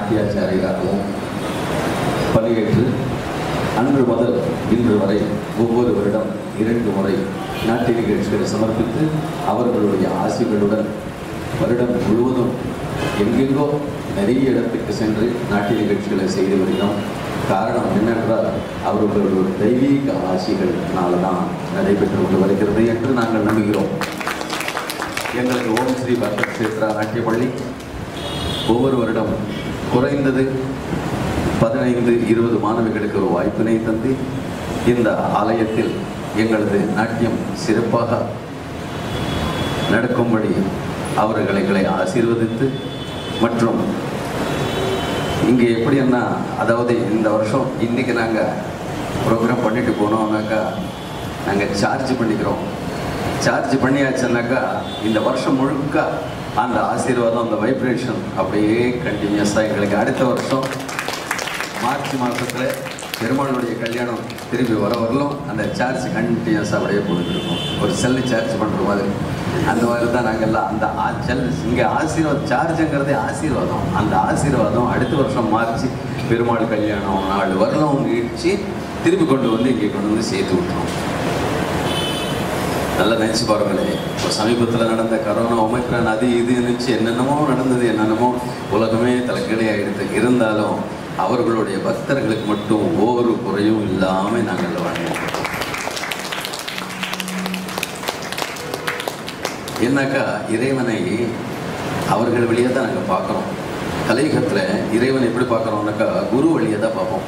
நாட்டியாச்சாரியராகவும் பணியேற்று அன்று முதல் இன்று வரை ஒவ்வொரு வருடம் இரண்டு முறை நாட்டிய நிகழ்ச்சிகளை சமர்ப்பித்து அவர்களுடைய ஆசிகளுடன் வருடம் முழுவதும் எங்கெங்கோ நிறைய இடத்துக்கு சென்று நாட்டிய நிகழ்ச்சிகளை செய்து வருகிறோம் காரணம் என்னென்றால் அவர்களுடைய ஒரு தெய்வீக ஆசிகள்னால தான் நடைபெற்று கொண்டு வருகிறது என்று நாங்கள் நம்புகிறோம் எங்களது ஓம் ஸ்ரீ பக்த கஷேத்ரா நாட்டிய பள்ளி ஒவ்வொரு வருடம் குறைந்தது பதினைந்து இருபது மாணவிகளுக்கு ஒரு வாய்ப்பினை தந்து இந்த ஆலயத்தில் எங்களது நாட்டியம் சிறப்பாக நடக்கும்படி அவர்களை எங்களை ஆசீர்வதித்து மற்றும் இங்கே எப்படின்னா அதாவது இந்த வருஷம் இன்றைக்கி நாங்கள் ப்ரோக்ராம் பண்ணிட்டு போனோம்னாக்கா நாங்கள் சார்ஜ் பண்ணிக்கிறோம் சார்ஜ் பண்ணியாச்சுன்னாக்கா இந்த வருஷம் முழுக்க அந்த ஆசீர்வாதம் அந்த வைப்ரேஷன் அப்படியே கண்டினியூஸாக எங்களுக்கு அடுத்த வருஷம் மார்ச் மாதத்தில் பெருமாளுடைய கல்யாணம் திரும்பி வர வரலும் அந்த சார்ஜ் கண்டினியூஸாக அப்படியே போயிட்டு இருக்கும் ஒரு செல்லு சார்ஜ் பண்ணுற மாதிரி அந்த மாதிரி தான் நாங்கள்லாம் அந்த ஆ செல் இங்கே ஆசீர்வாதம் சார்ஜுங்கிறதே ஆசீர்வாதம் அந்த ஆசீர்வாதம் அடுத்த வருஷம் மார்ச் பெருமாள் கல்யாணம் நாள் வரலும் நீடிச்சு திருப்பி கொண்டு வந்து இங்கே கொண்டு வந்து சேர்த்து விட்டுரும் நல்லா நினச்சி பாருங்களேன் இப்போ சமீபத்தில் நடந்த கரோனா ஒமைக்ரான் அது இது இருந்துச்சு என்னென்னமோ நடந்தது என்னென்னமோ உலகமே தலைக்கீழே ஆகிடுது இருந்தாலும் அவர்களுடைய பக்தர்களுக்கு மட்டும் ஒவ்வொரு குறையும் இல்லாமல் நாங்கள் வாழ்ந்தோம் என்னக்கா இறைவனை அவர்கள் வழியாக தான் நாங்கள் பார்க்குறோம் கலையுகத்தில் இறைவனை எப்படி பார்க்குறோம்னாக்கா குரு வழியாக தான் பார்ப்போம்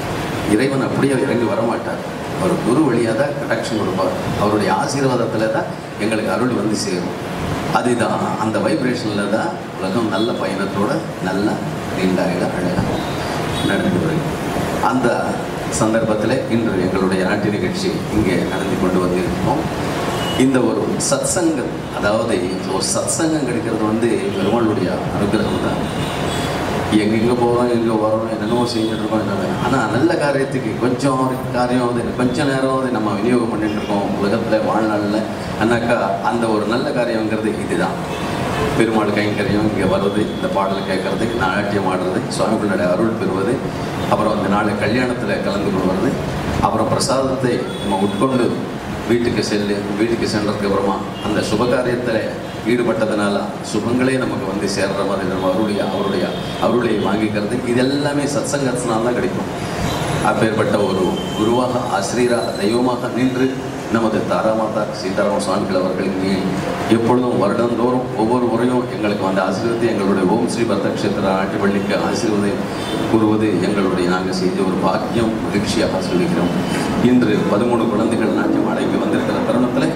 இறைவன் அப்படியே இறங்கி வரமாட்டார் அவர் குரு வழியாக தான் கடாட்சம் கொடுப்பார் அவருடைய ஆசீர்வாதத்தில் தான் எங்களுக்கு அருள் வந்து சேரும் அதுதான் அந்த வைப்ரேஷனில் தான் உலகம் நல்ல பயணத்தோட நல்லா நீண்டாக அழகாக நடந்து வருகிறது அந்த சந்தர்ப்பத்தில் இன்று எங்களுடைய நாட்டு நிகழ்ச்சி இங்கே நடந்து கொண்டு வந்திருக்கோம் இந்த ஒரு சத்சங்கம் அதாவது ஒரு சத்சங்கம் கிடைக்கிறது வந்து பெருமாளுடைய அனுகிரகம் தான் எங்கெங்கே போகிறோம் எங்கே வரோம் என்னென்னமோ செஞ்சுட்டு இருக்கோம் என்ன ஆனால் நல்ல காரியத்துக்கு கொஞ்சம் காரியம் வந்து கொஞ்ச நேரம் வந்து நம்ம விநியோகம் பண்ணிட்டு இருக்கோம் உலகத்தில் வாழ்நாளில் அண்ணாக்கா அந்த ஒரு நல்ல காரியங்கிறது இதுதான் பெருமாள் கைங்கரியம் இங்கே வர்றது இந்த பாடல் கேட்கறது நாட்டியம் ஆடுறது சுவாமிகளுடைய அருள் பெறுவது அப்புறம் அந்த நாள் கல்யாணத்தில் கலந்து கொள்வது அப்புறம் பிரசாதத்தை நம்ம உட்கொண்டு வீட்டுக்கு செல்லு வீட்டுக்கு சென்றதுக்கு அப்புறமா அந்த சுபகாரியத்தில் ஈடுபட்டதுனால சுபங்களே நமக்கு வந்து சேர்ற மாதிரி நம்ம அவருடைய அவருடைய அருளை வாங்கிக்கிறது இது எல்லாமே சத்சங்கத்தினால தான் கிடைக்கும் அப்பேற்பட்ட ஒரு குருவாக ஆசிரியராக தெய்வமாக நின்று நமது தாராமாதா சீதாராம சுவாமிகள் அவர்கள் இங்கே எப்பொழுதும் வருடந்தோறும் ஒவ்வொரு முறையும் எங்களுக்கு அந்த ஆசீர்வத்தை எங்களுடைய ஓம் ஸ்ரீ பரதக்ஷேத்திர நாட்டுப்பள்ளிக்கு ஆசீர்வதை கூறுவது எங்களுடைய நாங்கள் செய்த ஒரு பாக்கியம் மகிழ்ச்சியாக சொல்லிக்கிறோம் இன்று பதிமூணு குழந்தைகள் நாட்டியம் அடைந்து வந்திருக்கிற தருணத்தில்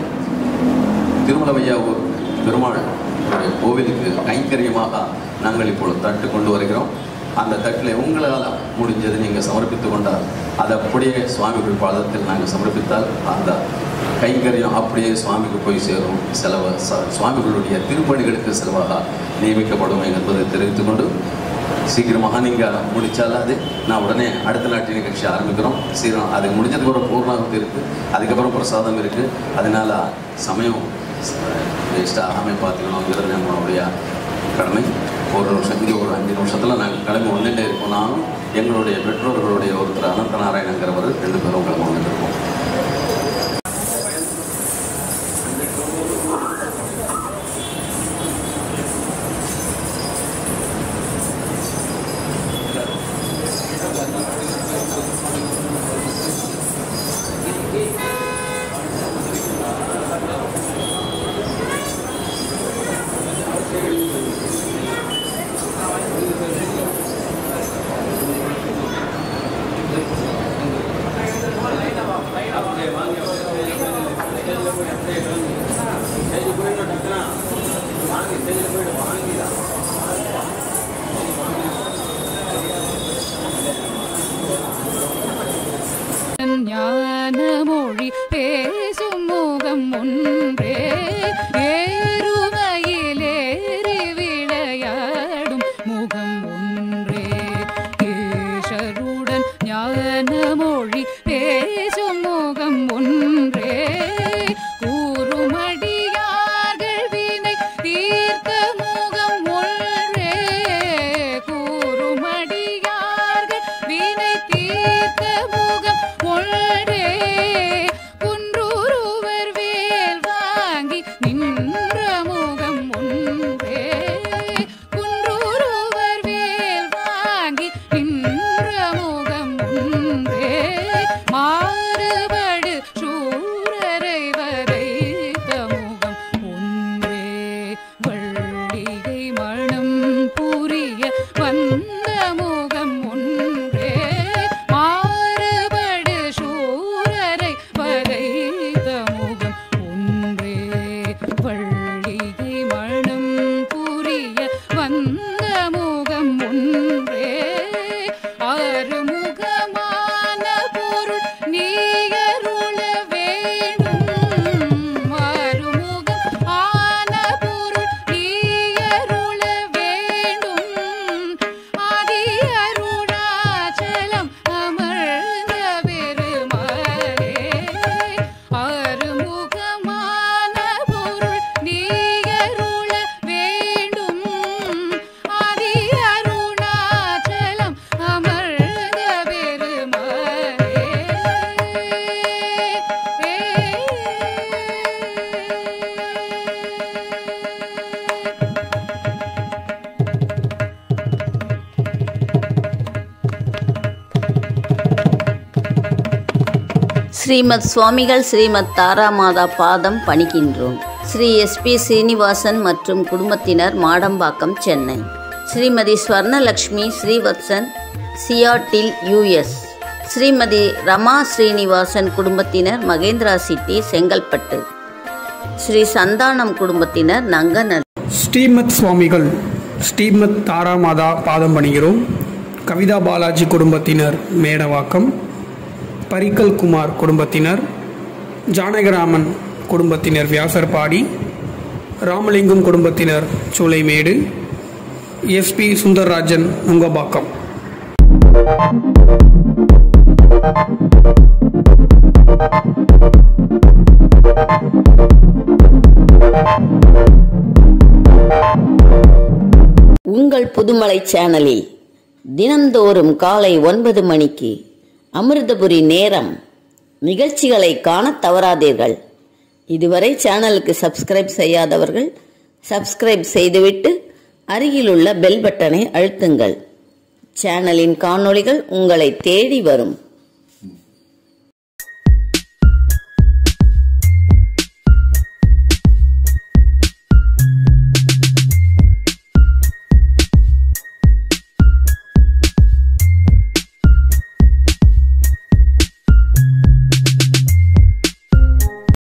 திருமலவையாவூர் பெருமாள் கோவிலுக்கு கைங்கரியமாக நாங்கள் இப்பொழுது தட்டு கொண்டு வருகிறோம் அந்த தட்டில் உங்களால் முடிஞ்சது நீங்கள் சமர்ப்பித்து கொண்டால் அதை அப்படியே சுவாமிகள் பாதத்தில் நாங்கள் சமர்ப்பித்தால் அந்த கைங்கரியம் அப்படியே சுவாமிக்கு போய் சேரும் செலவு ச- சுவாமிகளுடைய திருப்பணிகளுக்கு செலவாக நியமிக்கப்படும் என்பதை தெரிவித்துக் கொண்டு சீக்கிரமாக நீங்கள் முடிச்சால் அது நான் உடனே அடுத்த நாட்டு நிகழ்ச்சி ஆரம்பிக்கிறோம் சீக்கிரம் அது முடிஞ்சதுக்கு ஒரு பூர்ணாகுதி இருக்குது அதுக்கப்புறம் பிரசாதம் இருக்குது அதனால சமயம் வேஸ்ட் ஆகாமல் பார்த்துக்கணுங்கிறது நம்மளுடைய கடமை ஒரு நிமிஷம் இது ஒரு அஞ்சு நிமிஷத்தில் நாங்கள் கிளம்பி வந்துட்டே இருக்கோம் நானும் எங்களுடைய பெற்றோர்களுடைய ஒருத்தர் அனந்த நாராயணங்கிறவர் ரெண்டு பேரும் கிளம்பி வந்துட்டு இருக்கோம் ஞான மொழி பேசும் முகம் ஒன்றே ஏறுமையிலேறி விளையாடும் முகம் ஒன்றே ஈஷருடன் ஞான மொழி பேசும் முகம் ஒன்றே கூறுமடியார்கள் வினை தீர்க்க முகம் ஒன்றே கூறுமடி ஒன்றே ஆறுமுகமான பொருள் நீயருள வேண்டும் ஆறுமுகம் ஆன பொருள் நீயருள வேண்டும் ஆதி அருணாச்சலம் அமர்ந்த பெருமாளே ஆறுமுகமான பொருள் நீயருள வேண்டும் ஆதி அருணாச்சலம் அமர்ந்த பெருமாளே ஸ்ரீமத் சுவாமிகள் ஸ்ரீமத் தாராமாதா பாதம் பணிக்கின்றோம் ஸ்ரீ எஸ்பி சீனிவாசன் மற்றும் குடும்பத்தினர் மாடம்பாக்கம் சென்னை ஸ்ரீமதி ஸ்வர்ணலக்ஷ்மி ஸ்ரீவத்சன் சியாட்டில் யுஎஸ் ஸ்ரீமதி ரமா ஸ்ரீனிவாசன் குடும்பத்தினர் மகேந்திரா சிட்டி செங்கல்பட்டு ஸ்ரீ சந்தானம் குடும்பத்தினர் நங்கநல்லூர் ஸ்ரீமத் சுவாமிகள் ஸ்ரீமத் தாராமாதா பாதம் பணிகிறோம் கவிதா பாலாஜி குடும்பத்தினர் மேடவாக்கம் பரிக்கல் குமார் குடும்பத்தினர் ஜானகிராமன் குடும்பத்தினர் வியாசர்பாடி ராமலிங்கம் குடும்பத்தினர் சூளைமேடு எஸ்பி சுந்தர்ராஜன் நுங்கபாக்கம் உங்கள் புதுமலை சேனலில் தினந்தோறும் காலை ஒன்பது மணிக்கு அமிர்தபுரி நேரம் நிகழ்ச்சிகளை காணத் தவறாதீர்கள் இதுவரை சேனலுக்கு சப்ஸ்கிரைப் செய்யாதவர்கள் சப்ஸ்கிரைப் செய்துவிட்டு அருகிலுள்ள பெல் பட்டனை அழுத்துங்கள் சேனலின் காணொளிகள் உங்களை தேடி வரும்